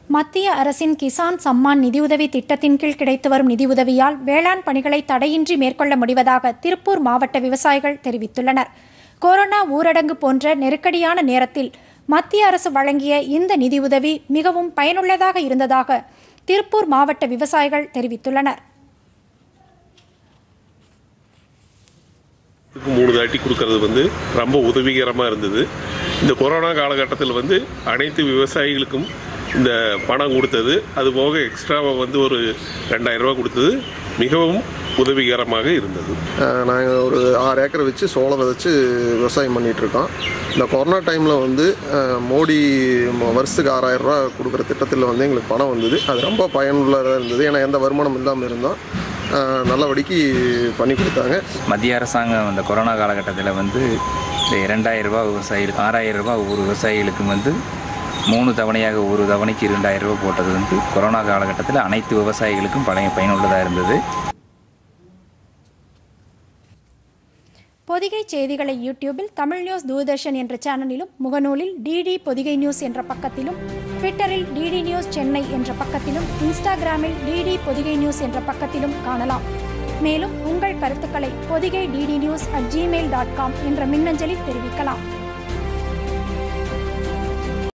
மத்திய அரசின் கிசான் சம்மான் நிதியுதவி திட்டத்தின் கீழ் கிடைத்து வரும் நிதியுதவியால் வேளாண் பணிகளை தடையின்றி மேற்கொள்ள முடிவதாக திருப்பூர் மாவட்ட விவசாயிகள் தெரிவித்துள்ளனர் கொரோனா ஊரடங்கு போன்ற நெருக்கடியான நேரத்தில் மத்திய அரசு வழங்கிய இந்த நிதியுதவி மிகவும் பயனுள்ளதாக இருந்ததாக திருப்பூர் மாவட்ட விவசாயிகள் தெரிவித்துள்ளனர் இதுக்கு மூணு தாட்டி கொடுக்கறது வந்து ரொம்ப உதவிகரமாக இருந்தது இந்த கொரோனா காலகட்டத்தில் வந்து அனைத்து விவசாயிகளுக்கும் இந்த பணம் கொடுத்தது அது போக எக்ஸ்ட்ராவாக வந்து ஒரு ரெண்டாயிரம் ரூபாய் கொடுத்தது மிகவும் உதவிகரமாக இருந்தது நாங்கள் ஒரு ஆறு ஏக்கர் வச்சு சோளம் விதைச்சு விவசாயம் பண்ணிட்டு இருக்கோம் இந்த கொரோனா டைமில் வந்து அஹ், மோடி ம- வருஷத்துக்கு ஆறாயிரம் ரூபா கொடுக்குற திட்டத்தில் வந்து எங்களுக்கு பணம் வந்தது அது ரொம்ப பயனுள்ளதாக இருந்தது ஏன்னா எந்த வருமானம் இல்லாமல் இருந்தோம் அஹ், நல்லபடிக்கு பண்ணி கொடுத்தாங்க மத்திய அரசாங்கம் அந்த கொரோனா காலகட்டத்தில் வந்து இந்த இரண்டாயிரம் ரூபாய் விவசாயிகளுக்கு ஆறாயிரம் ரூபாய் ஒவ்வொரு விவசாயிகளுக்கும் வந்து மூணு தவணையாக ஒரு தவணைக்கு இரண்டாயிரம் ரூபாய் போட்டது வந்து கொரோனா காலகட்டத்தில் அனைத்து விவசாயிகளுக்கும் பழைய பயனுள்ளதாக இருந்தது பொதிகை செய்திகளை யூடியூபில் தமிழ் நியூஸ் தூர்தர்ஷன் என்ற சேனலிலும் முகநூலில் டிடி பொதிகை நியூஸ் என்ற பக்கத்திலும் ட்விட்டரில் டிடி நியூஸ் சென்னை என்ற பக்கத்திலும் இன்ஸ்டாகிராமில் டிடி பொதிகை நியூஸ் என்ற பக்கத்திலும் காணலாம் மேலும் உங்கள் கருத்துக்களை Podhigai DD news at Gmail dot com என்ற மின்னஞ்சலில் தெரிவிக்கலாம்